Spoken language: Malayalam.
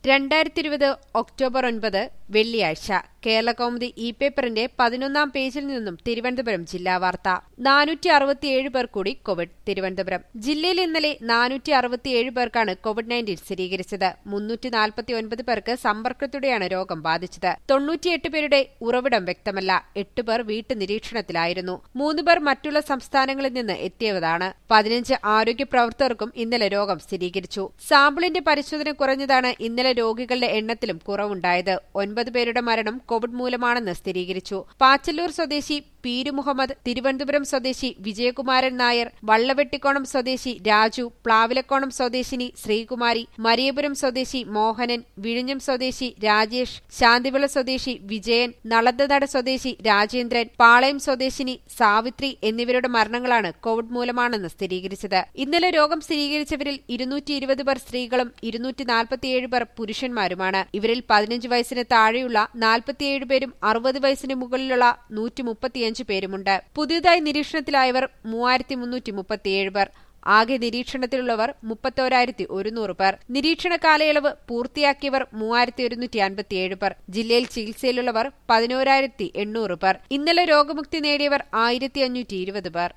രണ്ടായിരത്തി ഇരുപത് ഒക്ടോബർ ഒൻപത് വെള്ളിയാഴ്ച കേരളകൗമുദി ഇ പേപ്പറിന്റെ പതിനൊന്നാം പേജിൽ നിന്നും തിരുവനന്തപുരം ജില്ലാ വാർത്ത നാനൂറ്റി അറുപത്തിയേഴ് പേർ കൂടി കോവിഡ് തിരുവനന്തപുരം ജില്ലയിൽ ഇന്നലെ നാനൂറ്റി അറുപത്തിയേഴ് പേർക്കാണ് കോവിഡ് നയൻറ്റീൻ സ്ഥിരീകരിച്ചത് മുന്നൂറ്റി നാൽപ്പത്തി ഒൻപത് പേർക്ക് സമ്പർക്കത്തോടെയാണ് രോഗം ബാധിച്ചത് തൊണ്ണൂറ്റിയെട്ട് പേരുടെ ഉറവിടം വ്യക്തമല്ല എട്ട് പേർ വീട്ടുനിരീക്ഷണത്തിലായിരുന്നു മൂന്ന് പേർ മറ്റുള്ള സംസ്ഥാനങ്ങളിൽ നിന്ന് എത്തിയവരാണ് പതിനഞ്ച് ആരോഗ്യ പ്രവർത്തകർക്കും ഇന്നലെ രോഗം സ്ഥിരീകരിച്ചു സാമ്പിളിന്റെ പരിശോധന കുറഞ്ഞതാണ് ഇന്നലെ രോഗികളുടെ എണ്ണത്തിലും കുറവുണ്ടായത് ഒൻപത് പേരുടെ മരണം കോവിഡ് മൂലമാണെന്ന് സ്ഥിരീകരിച്ചു പാച്ചല്ലൂർ സ്വദേശി പീരു മുഹമ്മദ് തിരുവനന്തപുരം സ്വദേശി വിജയകുമാരൻ നായർ വള്ളവെട്ടിക്കോണം സ്വദേശി രാജു പ്ലാവിലക്കോണം സ്വദേശിനി ശ്രീകുമാരി മരിയപുരം സ്വദേശി മോഹനൻ വിഴിഞ്ഞം സ്വദേശി രാജേഷ് ശാന്തിവിള സ്വദേശി വിജയൻ നളന്തനാട് സ്വദേശി രാജേന്ദ്രൻ പാളയം സ്വദേശിനി സാവിത്രി എന്നിവരുടെ മരണങ്ങളാണ് കോവിഡ് മൂലമാണെന്ന് സ്ഥിരീകരിച്ചത് ഇന്നലെ രോഗം സ്ഥിരീകരിച്ചവരിൽ ഇരുന്നൂറ്റി ഇരുപത് പേർ സ്ത്രീകളും ഇരുന്നൂറ്റി നാൽപ്പത്തിയേഴ് പേർ പുരുഷന്മാരുമാണ് ഇവരിൽ പതിനഞ്ച് വയസ്സിന് താഴെയുള്ള നാൽപ്പത്തിയേഴ് പേരും അറുപത് വയസ്സിന് മുകളിലുള്ള നൂറ്റി മുപ്പത്തിയഞ്ച് പേരുമുണ്ട് പുതിയതായി നിരീക്ഷണത്തിലായവർ മൂവായിരത്തി മുന്നൂറ്റി മുപ്പത്തിയേഴ് പേർ ആകെ നിരീക്ഷണത്തിലുള്ളവർ മുപ്പത്തോരായിരത്തി ഒരുന്നൂറ് പേർ നിരീക്ഷണ കാലയളവ് പൂർത്തിയാക്കിയവർ മൂവായിരത്തി ഒരുന്നൂറ്റി അൻപത്തിയേഴ് പേർ ജില്ലയിൽ ചികിത്സയിലുള്ളവർ പതിനോരായിരത്തി എണ്ണൂറ് പേർ ഇന്നലെ രോഗമുക്തി നേടിയവർ ആയിരത്തി അഞ്ഞൂറ്റി ഇരുപത് പേർ